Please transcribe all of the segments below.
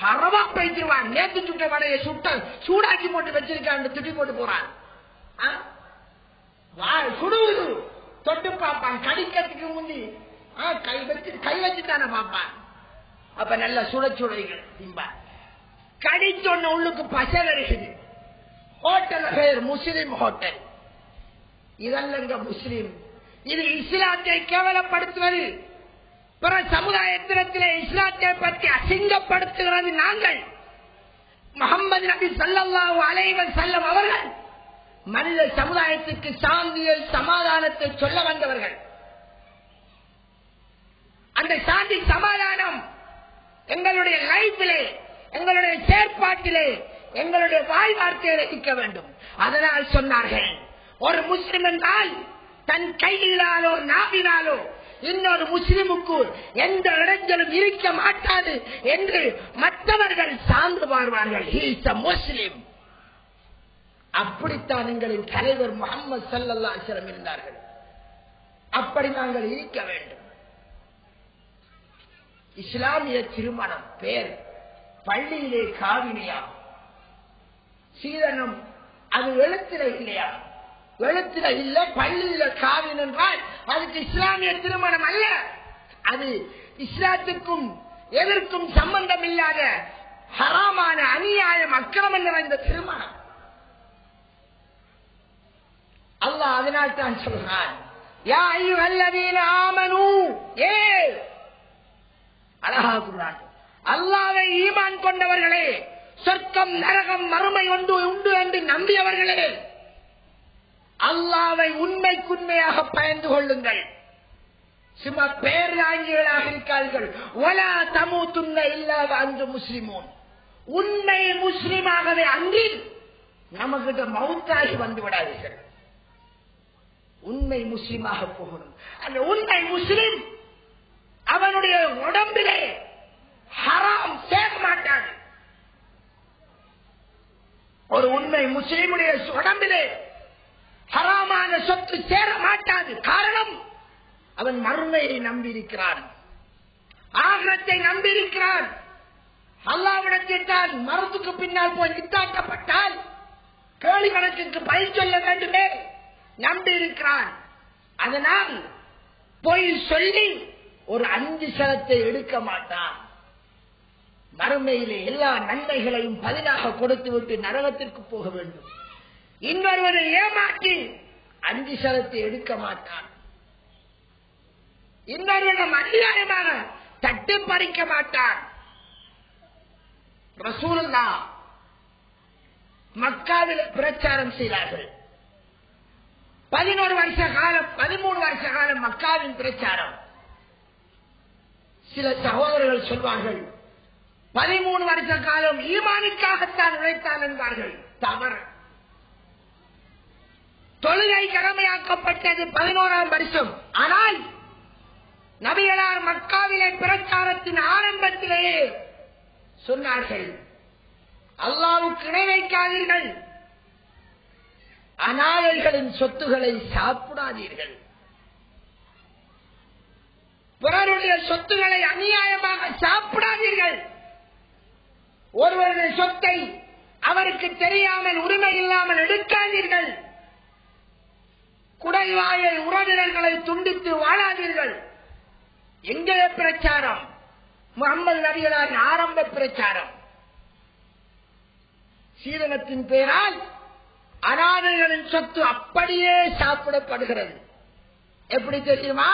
ஹரவா பேசிடுவான் நேத்து சுட்ட வடையை சுட்ட சூடாக்கி போட்டு வச்சிருக்கான்னு துட்டி போட்டு போறான் ஆ? வா- சுடுவது தொட்டு பார்ப்பான் கடிக்கிறதுக்கு முந்தி ஆ, கை வச்சு கை வச்சுட்டான பார்ப்பான் அப்ப நல்ல சுட சுடைகள் திம்பான் கடிச்சொன்ன உள்ளுக்கு பசல் இருக்குது ஹோட்டல் பேர் முஸ்லிம் ஹோட்டல் இதல்லங்க முஸ்லிம் இது இஸ்லாத்தை கேவலப்படுத்துவது பிற சமுதாயத்தினத்திலே இஸ்லாத்தை பற்றி அசிங்கப்படுத்துகிறது நாங்கள் முகமது நபி ஸல்லல்லாஹு அலைஹி வஸல்லம் அவர்கள் மனித சமுதாயத்துக்கு சாந்தியை சமாதானத்தை சொல்ல வந்தவர்கள் அந்த சாந்தி சமாதானம் எங்களுடைய லைஃபிலே எங்களுடைய செயற்பாட்டிலே எங்களுடைய வாய் வார்த்தையில இருக்க வேண்டும் அதனால் சொன்னார்கள் ஒரு முஸ்லிம் என்றால் தன் கையினாலோ நாவினாலோ இன்னொரு முஸ்லிமுக்கு எந்த இடைஞ்சலும் இருக்க மாட்டாது என்று மற்றவர்கள் சார்ந்து பார்வார்கள் முஸ்லிம் அப்படித்தான் எங்களின் தலைவர் முகமது சல்லல்லா அலிஸ்லம் இருந்தார்கள் அப்படி நாங்கள் இருக்க வேண்டும் இஸ்லாமிய திருமணம் பேர் பள்ளியிலே காவினியா சீதனம் அது எழுத்துல இல்லையா எழுத்துல இல்ல பள்ளியில காவின் என்றால் அதுக்கு இஸ்லாமிய திருமணம் அல்ல அது இஸ்லாத்துக்கும் எதற்கும் சம்பந்தம் இல்லாத ஹராமான அநியாயம் அக்கிரமம் நிறைந்த திருமணம் அல்லாஹ் அதனால் தான் சொல்றான் யா ஐயுஹல்லதீன ஆமனூ ஏ அழகா குர்ஆன் அல்லாஹ்வை ஈமான் கொண்டவர்களே சொர்க்கம் நரகம் மறுமை உண்டு உண்டு என்று நம்பியவர்களே அல்லாவை உண்மைக்குண்மையாக பயந்து கொள்ளுங்கள் சும்மா பேராங்கிகளாக இருக்கார்கள் ஒலா தமுத்துன்ன இல்லாத அன்று முஸ்லிமோன் உண்மை முஸ்லிமாகவே அன்றி நமக்கிட்ட மவுத்தாகி வந்து விடாதீர்கள் உண்மை முஸ்லிமாக போகணும் அந்த உண்மை முஸ்லிம் அவனுடைய உடம்பிலே ஹராம் சேர மாட்டான் ஒரு உண்மை முஸ்லிமுடைய உடம்பிலே ஹராமான சொத்து சேர மாட்டாது காரணம் அவன் மறுமையை நம்பியிருக்கிறான் ஆகத்தை நம்பியிருக்கிறான் அல்லாவிடத்தில் தான் மரத்துக்கு பின்னால் போய் நித்தாட்டப்பட்டால் கேள்வி கணக்குக்கு பதில் சொல்ல வேண்டுமே நம்பி இருக்கிறான் அதனால் பொய் சொல்லி ஒரு அஞ்சு சலத்தை எடுக்க மாட்டான் மறுமையிலே எல்லா நன்மைகளையும் பதிலாக கொடுத்து விட்டு நரகத்திற்கு போக வேண்டும் இன்னொருவரை ஏமாற்றி அஞ்சு சலத்தை எடுக்க மாட்டான் இன்னொருவரிடம் அநியாயமாக தட்டு பறிக்க மாட்டான் ரசூலுல்லா மக்காவில் பிரச்சாரம் செய்தார்கள் பதினோரு வருஷ காலம் பதிமூணு வருஷ காலம் மக்காவின் பிரச்சாரம் சில சகோதரர்கள் சொல்வார்கள் பதிமூணு வருஷ காலம் ஈமானுக்காகத்தான் உழைத்தான் என்பார்கள் தவறு தொழுகை கடமையாக்கப்பட்டது பதினோராம் வருஷம் ஆனால் நபிகளார் மக்காவிலே பிரச்சாரத்தின் ஆரம்பத்திலேயே சொன்னார்கள் அல்லாவுக்கு இணை வைக்காதீர்கள் அநாதைகளின் சொத்துக்களை சாப்பிடாதீர்கள் பிறருடைய சொத்துக்களை அநியாயமாக சாப்பிடாதீர்கள் ஒருவருடைய சொத்தை அவருக்கு தெரியாமல் உரிமை இல்லாமல் எடுக்காதீர்கள் குடல்வாயை உறவினர்களை துண்டித்து வாழாதீர்கள் எங்கே பிரச்சாரம் முகமது நபிகளாரின் ஆரம்ப பிரச்சாரம் சீதனத்தின் பெயரால் அனாதைகளின் சொத்து அப்படியே சாப்பிடப்படுகிறது எப்படி தெரியுமா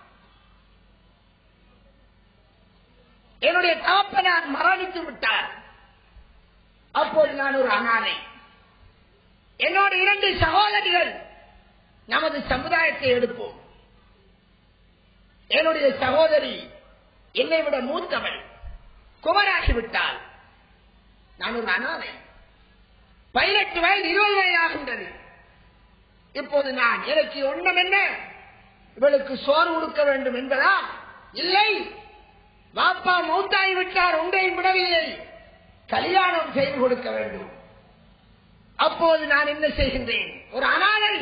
என்னுடைய தகப்பனார் மரணித்து விட்டார் அப்போது நான் ஒரு அனாதை என்னோட இரண்டு சகோதரிகள் நமது சமுதாயத்தை எடுப்போம் என்னுடைய சகோதரி என்னை விட மூத்தவள் குமராகி விட்டால் நான் ஒரு அனாதை பதினெட்டு வயது இருபது வயது ஆகின்றது இப்போது நான் எனக்கு ஒன்றும் என்ன இவளுக்கு சோறு கொடுக்க வேண்டும் என்பதா இல்லை பாப்பா மௌத்தாகி விட்டார் ஒன்றையும் விடவில்லை கல்யாணம் செய்து கொடுக்க வேண்டும் அப்போது நான் என்ன செய்கின்றேன் ஒரு அனாதை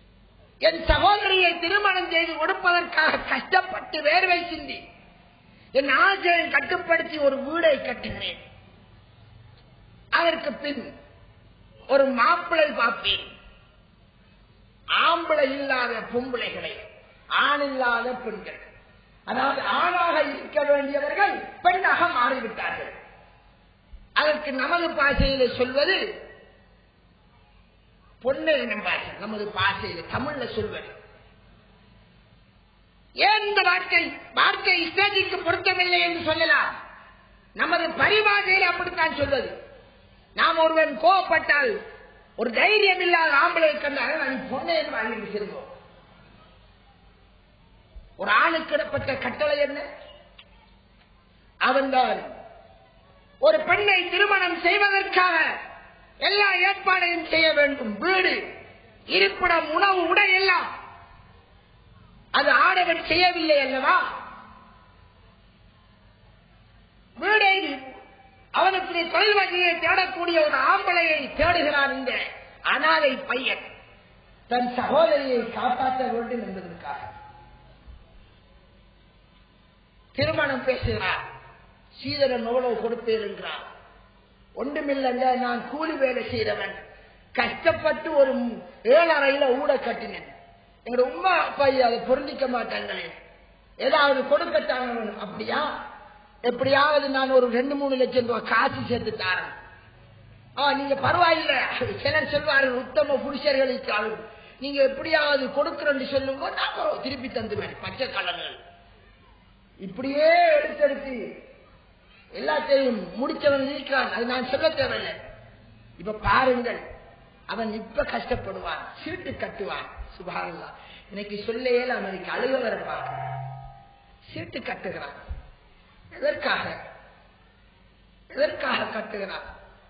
என் சகோதரியை திருமணம் செய்து கொடுப்பதற்காக கஷ்டப்பட்டு வேர்வை சிந்தி என் ஆசையை கட்டுப்படுத்தி ஒரு வீடை கட்டுகிறேன் அதற்கு பின் ஒரு மாப்பிளை பார்ப்பேன் ஆம்பளை இல்லாத பொம்பளைகளை ஆண் இல்லாத பெண்கள் அதாவது ஆணாக இருக்க வேண்டியவர்கள் பெண்ணாக மாறிவிட்டார்கள் அதற்கு நமது பாஷையில சொல்வது பொண்ணு எனும் பாஷை நமது பாஷையில தமிழ்ல சொல்வது ஏன் இந்த வார்த்தை வார்த்தை இஸ்லாமிக்கு பொருத்தமில்லை என்று சொல்லலாம் நமது பரிபாஷையில் அப்படித்தான் சொல்வது நாம் ஒருவன் கோவப்பட்டால் ஒரு தைரியம் இல்லாத ஆம்பளை கண்டால் நான் பொண்ணை என்று வாங்கி செல்வோம் ஒரு ஆணுக்கு இடப்பட்ட கட்டளை என்ன அவன்தான் ஒரு பெண்ணை திருமணம் செய்வதற்காக எல்லா ஏற்பாடையும் செய்ய வேண்டும் வீடு இருப்பிடம் உணவு உடை எல்லாம் அது ஆடவன் செய்யவில்லை அல்லவா வீடை அவனுக்கு தொழில் வகையை தேடக்கூடிய ஒரு ஆம்பளையை தேடுகிறான் இந்த அனாதை பையன் தன் சகோதரியை காப்பாற்ற வேண்டும் என்பதற்காக திருமணம் பேசுகிறார் சீதனம் எவ்வளவு கொடுப்பேன் என்றார் ஒன்றுமில்லைங்க நான் கூலி வேலை செய்தவன் கஷ்டப்பட்டு ஒரு ஏழரையில ஊட கட்டினேன் எங்க உமா அப்பா அதை பொருந்திக்க மாட்டாங்களே ஏதாவது கொடுக்கட்டாங்க அப்படியா எப்படியாவது நான் ஒரு ரெண்டு மூணு லட்சம் ரூபாய் காசு சேர்த்து தாரேன் ஆ நீங்க பரவாயில்ல சிலர் சொல்வார்கள் உத்தம புருஷர்களுக்கு நீங்க எப்படியாவது கொடுக்கிறேன்னு சொல்லுங்க நான் திருப்பி தந்துவேன் பச்சை கலர்கள் இப்படியே எடுத்தெடுத்து எல்லாத்தையும் முடிச்சவன் இருக்கிறான் அது நான் சொல்ல தேவையில்லை இப்ப பாருங்கள் அவன் இப்ப கஷ்டப்படுவான் சீட்டு கட்டுவான் சுபாரல்லா எனக்கு சொல்லையே அவனுக்கு அழுக வரப்பா சீட்டு கட்டுகிறான் எதற்காக எதற்காக கட்டுகிறான்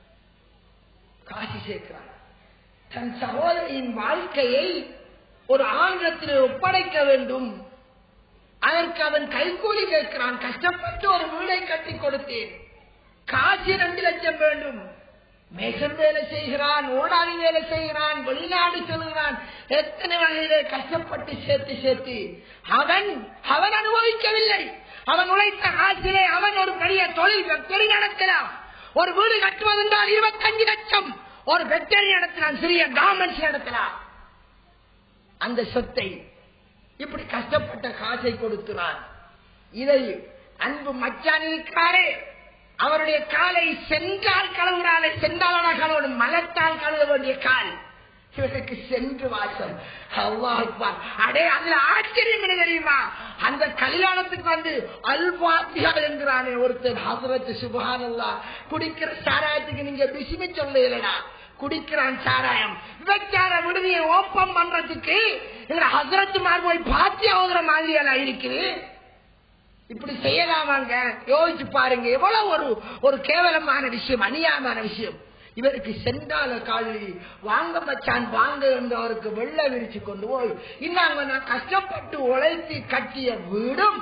காசி சேர்க்கிறான் தன் சகோதரியின் வாழ்க்கையை ஒரு ஆங்கிலத்தில் ஒப்படைக்க வேண்டும் அதற்கு அவன் கைகூலி கேட்கிறான் கஷ்டப்பட்டு ஒரு வீடை கட்டி கொடுத்தேன் காசு ரெண்டு லட்சம் வேண்டும் மேசம் வேலை செய்கிறான் ஓடாதி வேலை செய்கிறான் வெளிநாடு செல்கிறான் எத்தனை வகையிலே கஷ்டப்பட்டு சேர்த்து சேர்த்து அவன் அவன் அனுபவிக்கவில்லை அவன் உழைத்த காசிலே அவன் ஒரு பெரிய தொழில் தொழில் நடத்தலாம் ஒரு வீடு கட்டுவதென்றால் இருபத்தஞ்சு லட்சம் ஒரு வெட்டரி நடத்தினான் சிறிய கார்மெண்ட்ஸ் நடத்தலாம் அந்த சொத்தை இப்படி கஷ்டப்பட்ட காசை கொடுக்கிறான் இதை அன்பு மச்சான் இருக்கிறாரே அவருடைய காலை சென்றால் கழுவுறாலே சென்றாலான கழுவு மலத்தால் கழுவ வேண்டிய கால் இவருக்கு சென்று வாசம் அல்லாஹ் அடே அதுல ஆச்சரியம் என்ன தெரியுமா அந்த கல்யாணத்துக்கு வந்து அல்பாத்தியா என்கிறானே ஒருத்தர் ஹசரத்து சுபஹானல்லா குடிக்கிற சாராயத்துக்கு நீங்க பிசிமி சொல்லலடா குடிக்கிறான் சாராயம் விபச்சார விடுதியை ஓப்பம் பண்றதுக்கு எங்க ஹசரத்து மார் போய் பாத்தி ஆகுற மாதிரியா இருக்குது இப்படி செய்யலாமாங்க யோசிச்சு பாருங்க எவ்வளவு ஒரு ஒரு கேவலமான விஷயம் அநியாயமான விஷயம் இவருக்கு சென்றால காலி வாங்க மச்சான் வாங்க என்றவருக்கு வெள்ள விரிச்சு கொண்டு போய் இன்னாங்க நான் கஷ்டப்பட்டு உழைத்து கட்டிய வீடும்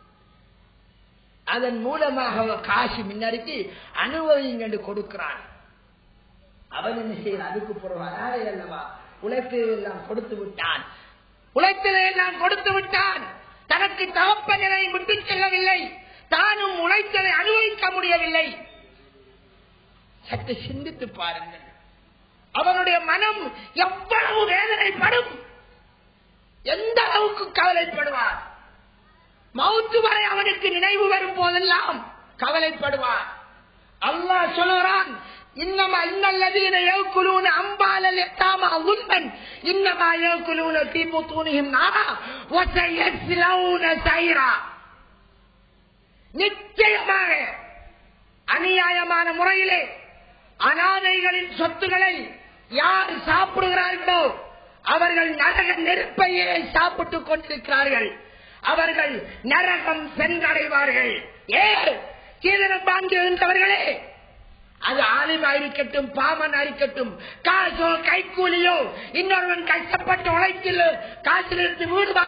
அதன் மூலமாக காசு முன்னறிக்கு அனுபவிங்க கொடுக்கிறான் அவன் என்ன செய்யறான் அதுக்கு பொருளாதார அல்லவா உழைப்பதை எல்லாம் கொடுத்து விட்டான் உழைத்ததை எல்லாம் கொடுத்து விட்டான் தனக்கு தகப்பனை விட்டு செல்லவில்லை தானும் உழைத்ததை அனுபவிக்க முடியவில்லை சற்று சிந்தித்து பாருங்கள் அவனுடைய மனம் எவ்வளவு வேதனைப்படும் எந்த அளவுக்கு கவலைப்படுவார் மவுத்து வரை அவனுக்கு நினைவு வரும் போதெல்லாம் கவலைப்படுவார் அல்லாஹ் சொல்லுகிறான் இன்னமா இன்னல்லதீன யகுலூன அம்பாலல் யதாமா ظلما இன்னமா யகுலூன في بطونهم نارا وسيصلون سعيرا நிச்சயமாக அநியாயமான முறையிலே அனாதைகளின் சொத்துக்களை யார் சாப்பிடுகிறார்களோ அவர்கள் நரக நெருப்பையே சாப்பிட்டுக் கொண்டிருக்கிறார்கள் அவர்கள் நரகம் சென்றடைவார்கள் ஏ சீதனம் வாங்குகின்றவர்களே அது ஆலிமா இருக்கட்டும் பாமன் இருக்கட்டும் காசோ கைக்கூலியோ இன்னொருவன் கஷ்டப்பட்டு உழைச்சில் காசிலிருந்து வீடு